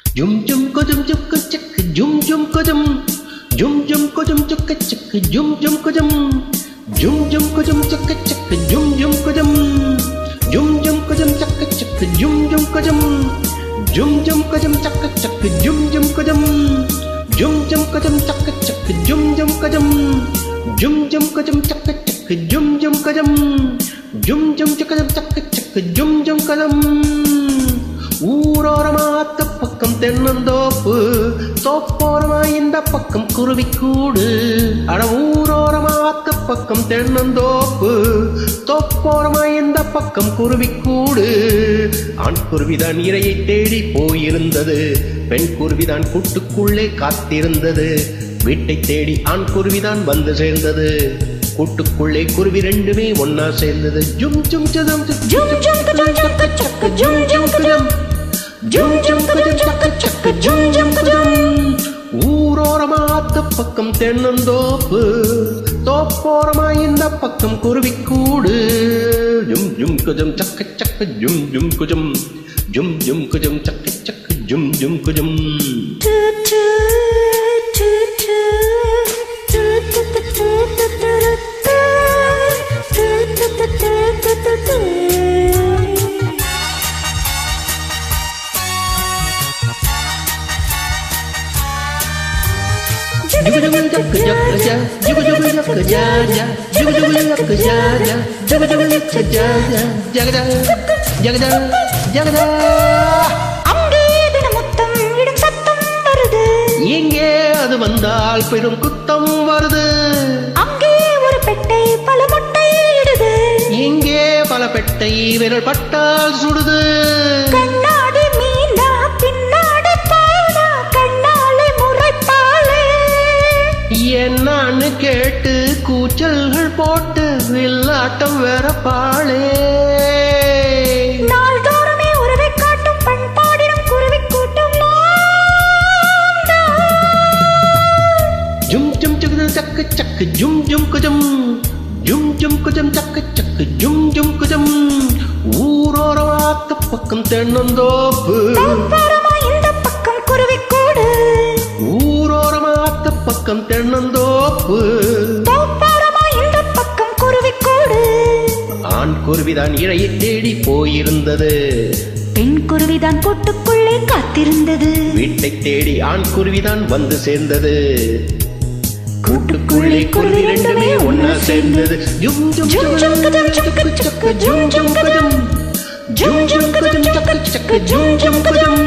ஜும் ஜும் கொஜும் சுக்கு சக்கு ஜும் ஜும் கொஜும் ஜும் ஜும் கொஜும் சுக்கு சக்கு ஜும் ஜும் கொஜும் ஜும் ஜும் கொஜும் சுக்கு சக்கு ஜும் ஜும் கொஜும் ஜும் ஜும் கொஜும் சக்கு சக்கு ஜும் ஜும் கொஜும் ஜும் ஜும் கொஜும் சக்கு சக்கு ஜும் ஜும் கொஜும் ஜும் ஜும் கொஜும் சக்கு சக்கு ஜும் ஜும் கொஜும் ஜும் ஜும் கொஜும் சக்கு சக்கு ஜும் ஜும் கொஜும் ஜும் ஜும் சக்கரம் சக்கு சக்கு ஜும் ஜும் கலம் ஊரோரமாத்த பக்கம் தென்னந்தோப்பு தோப்போரமா இந்த பக்கம் குருவிக்கூடு அட ஊரோரமாத்த பக்கம் தென்னந்தோப்பு தோப்போரமா இந்த பக்கம் குருவிக்கூடு ஆண் குருவிதான் இரையை தேடி போயிருந்தது பெண் குருவிதான் கூட்டுக்குள்ளே காத்திருந்தது வீட்டை தேடி ஆண் குருவிதான் வந்து சேர்ந்தது கூட்டுக்குள்ளே குருவி ரெண்டுமே ஒன்னா சேர்ந்தது ஜும் ஜும் ஜும் ஜும் ஜும் குஜும் சக்கு சக்கு ஜும் ஜும் குஜும் ஜும் ஜும் குஜும் சக்கு சக்கு ஜும் ஜும் குஜும் ஊரோரமாத்த பக்கம் தென்னந்தோப்பு தோப்போரமா இந்த பக்கம் குருவிக்கூடு ஜும் ஜும் குஜம் சக்கு சக்கு ஜும் ஜும் குஜம் ஜும் ஜும் குஜம் சக்கு சக்கு ஜும் ஜும் குஜம் டு டு டு டு டு டு டு டு டு டு டு டு டு டு டு அங்கே தினமுத்தம் இடும் சத்தம் வருது எங்கே அது வந்தால் பெரும் குத்தம் வருது அங்கே ஒரு பெட்டை பல முட்டை இடுது இங்கே பல பெட்டை விரல் பட்டால் சுடுது கண்ணாடி மீனா பின்னாடி பாடா கண்ணாலே முறைப்பாளே என்னான்னு கேட்டு கூச்சல்கள் போட்டு வில்லாட்டம் வேற பாளே நாள்தோறுமே உறவை காட்டும் பண்பாடிடும் குருவி கூட்டம் ஜும் ஜும் ஜுகு சக்கு சக்கு ஜும் ஜும் குஜம் ஜும் ஜும் குஜம் சக்கு சக்கு ஜும் ஜும் குஜம் ஊரோரவாத்த பக்கம் தென்னந்தோப்பு தாப்பாரமா இந்த பக்கம் குருவி கூடு ஊரோரமாத்த பக்கம் தென்னந்தோப்பு தாப்பாரமா இந்த பக்கம் குருவி கூடு ஆண் குருவிதான் இழையை தேடி போயிருந்தது பெண் குருவிதான் கூட்டுக்குள்ளே காத்திருந்தது வீட்டை தேடி ஆண் குருவிதான் வந்து சேர்ந்தது கூட்டுக்குள்ளே குருவி ரெண்டுமே ஒன்னா சேர்ந்தது ஜும் ஜும் ஜும் ஜும் கஜம் சக்கு சக்கு ஜும் ஜும் கஜம் ஜும் ஜும் கஜம் சக்கு சக்கு ஜும் ஜும் கஜம்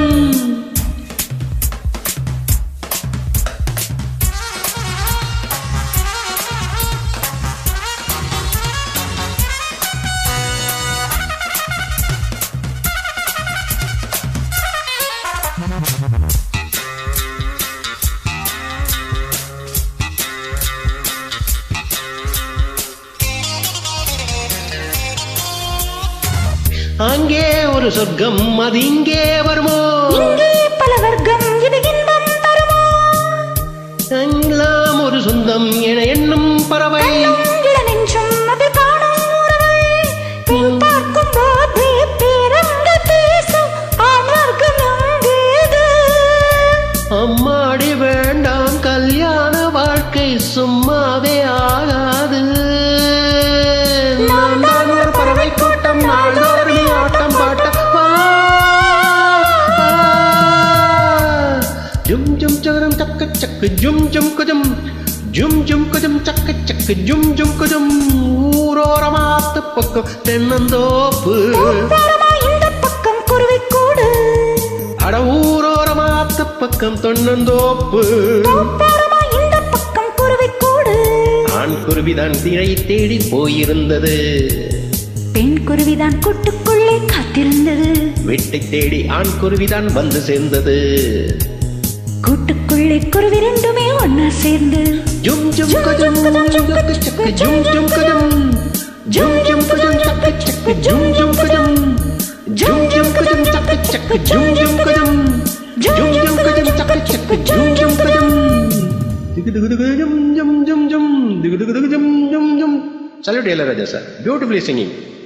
அங்கே ஒரு சொர்க்கம் அது இங்கே வருமோ இங்கே பல வர்க்கம் இது இன்பம் தருமோ எல்லாம் ஒரு சொந்தம் என எண்ணும் பறவை இள நெஞ்சம் அது காணும் உறவை பெண் பார்க்கும் போதே பேரங்க பேசும் ஆண் வர்க்கம் எங்கேது அம்மாடி வேண்டாம் கல்யாண வாழ்க்கை சும்மாவே ஆகாது நான் தான் ஒரு பறவை கூட்டம் நாள்தோறும் ஆட்டம் பாட்டம் வா. ஜும் ஜும் சகரம் சக்க சக்கு ஜும் ஜும் குஜம் ஜும் ஜும் குஜம் சக்க சக்கு ஜும் ஜும் குஜம் ஊரோரமாத்து பக்கம் தென்னந்தோப்பு தாப்பாரமா இந்த பக்கம் குருவி கூடு அட ஊரோரமாத்து பக்கம் தொன்னந்தோப்பு தாப்பாரமா இந்த பக்கம் குருவி கூடு ஆண் குருவிதான் திரை தேடி போயிருந்தது பெண் குருவிதான் கூட்டுக்குள்ளே காத்திருந்தது வீட்டை தேடி ஆண் குருவிதான் வந்து சேர்ந்தது கூட்டுக்குள்ளே குருவி ரெண்டுமே ஒன்னா சேர்ந்து ஜும் ஜும் கஜம் சக்கு சக்கு ஜும் ஜும் கஜம் ஜும் ஜும் கஜம் சக்கு சக்கு ஜும் ஜும் கஜம் ஜும் ஜும் கஜம் சக்கு சக்கு ஜும் ஜும் கஜம் ஜும் ஜும் கஜம் சக்கு சக்கு ஜும் ஜும் கஜம் திகு திகு திகு ஜும் ஜும் ஜும் ஜும் திகு திகு திகு ஜும் ஜும் ஜும் Salute Ilayaraja sir. Beautifully singing.